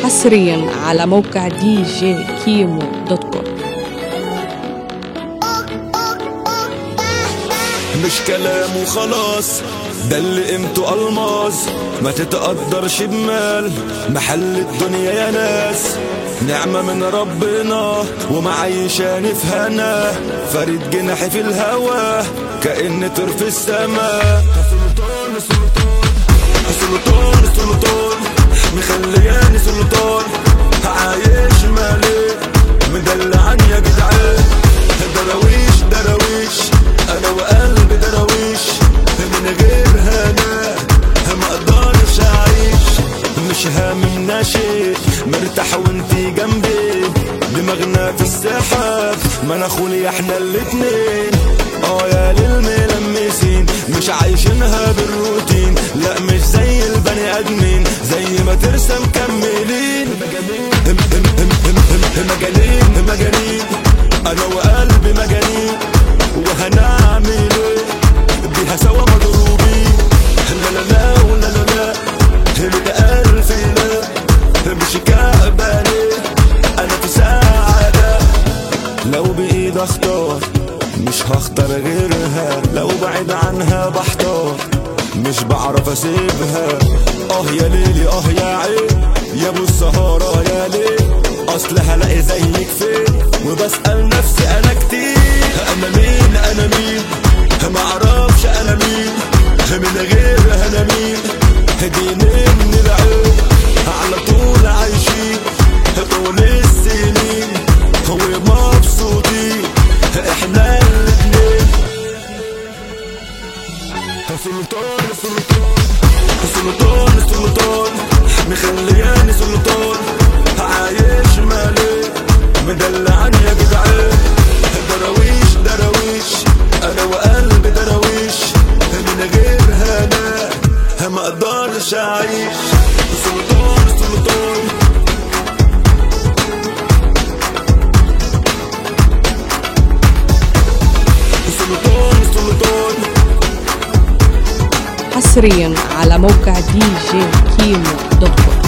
حصريا على موقع دي جي كيمو دوت كوم مش كلام وخلاص ده اللي قيمته الماظ ما تتقدرش بمال محل الدنيا يا ناس نعمة من ربنا ومعيشاني في هنا فريد جناحي في الهوا كأن طير في السما سلطان سلطان سلطان سلطان مخلياني سلطان عايش مالك مدلعني يا جدعان دراويش دراويش انا وقلبي دراويش من غير هنا ما اقدرش اعيش مش هاممنا شيء مرتاح وانتي جنبي دماغنا في السحاب ما ناخولي احنا الاتنين اه يا للملمسين مش عايشينها بالروتين لا مش زي البني ادمين زي ما ترسم مكملين هم هم هم هم هم هم مجانين مجانين انا وقلبي مجانين وهنعمل ايه بيها سوا مضروبين لا لا لا ولا لا لا اللي ألف لا مش كعباني انا في سعادة لو بايد اختار مش هختار غيرها لو بعيد عنها بحتار مش بعرف اسيبها اه يا ليلي اه يا عين يا ابو السهارة يا ليل اصل هلاقي زيك فين وبسأل نفسي انا كتير انا مين انا مين ما اعرفش انا مين من غير انا مين ديني من العين على طول عايشين طول السنين ومبسوطين احنا الاتنين سلطان سلطان سلطان سلطان مخلياني سلطان عايش مالي مدلعني يا جدعان دراويش دراويش انا وقلبي دراويش من غير هنا ما اقدرش اعيش سلطان سلطان سلطان سلطان حصريا على موقع دي جي كيمو دوت كوم